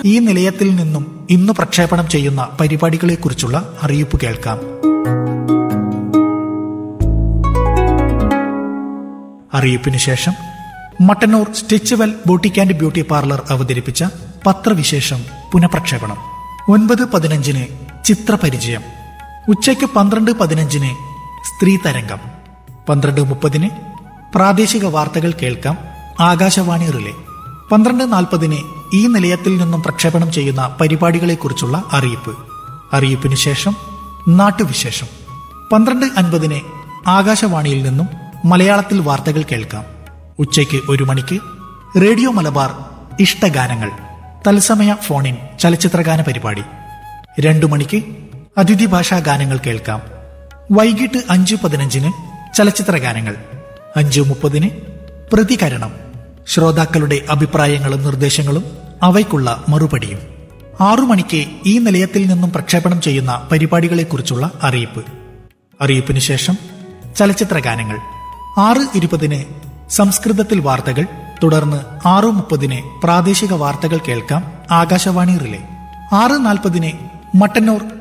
ഈ നിലയത്തിൽ നിന്നും ഇന്ന് പ്രക്ഷേപണം ചെയ്യുന്ന പരിപാടികളെക്കുറിച്ചുള്ള അറിയിപ്പ് കേൾക്കാം അറിയിപ്പിന് ശേഷം Mattannur Stitchwell boutique and beauty parlour അവതരിപ്പിച്ച പത്രവിശേഷം പുനഃപ്രക്ഷേപണം ഒൻപത് പതിനഞ്ചിന് ചിത്രപരിചയം ഉച്ചയ്ക്ക് പന്ത്രണ്ട് പതിനഞ്ചിന് സ്ത്രീ തരംഗം പന്ത്രണ്ട് മുപ്പതിന് പ്രാദേശിക വാർത്തകൾ കേൾക്കാം ആകാശവാണി റിലേ പന്ത്രണ്ട് നാൽപ്പതിന് ഈ നിലയത്തിൽ നിന്നും പ്രക്ഷേപണം ചെയ്യുന്ന പരിപാടികളെക്കുറിച്ചുള്ള അറിയിപ്പ് അറിയിപ്പിന് ശേഷം നാട്ടുവിശേഷം പന്ത്രണ്ട് അൻപതിന് ആകാശവാണിയിൽ നിന്നും മലയാളത്തിൽ വാർത്തകൾ കേൾക്കാം ഉച്ചയ്ക്ക് ഒരു മണിക്ക് റേഡിയോ മലബാർ ഇഷ്ടഗാനങ്ങൾ തത്സമയ ഫോണിൻ ചലച്ചിത്രഗാന പരിപാടി രണ്ടു മണിക്ക് അതിഥി ഭാഷാ ഗാനങ്ങൾ കേൾക്കാം വൈകിട്ട് അഞ്ച് പതിനഞ്ചിന് ചലച്ചിത്ര ഗാനങ്ങൾ അഞ്ച് മുപ്പതിന് പ്രതികരണം ശ്രോതാക്കളുടെ അഭിപ്രായങ്ങളും നിർദ്ദേശങ്ങളും അവയ്ക്കുള്ള മറുപടിയും ആറു മണിക്ക് ഈ നിലയത്തിൽ നിന്നും പ്രക്ഷേപണം ചെയ്യുന്ന പരിപാടികളെക്കുറിച്ചുള്ള അറിയിപ്പ് അറിയിപ്പിന് ശേഷം ചലച്ചിത്ര ഗാനങ്ങൾ ആറ് ഇരുപതിന് സംസ്കൃതത്തിൽ വാർത്തകൾ തുടർന്ന് ആറു മുപ്പതിന് പ്രാദേശിക വാർത്തകൾ കേൾക്കാം ആകാശവാണി റിലേ ആറ് നാൽപ്പതിന് മട്ടന്നൂർ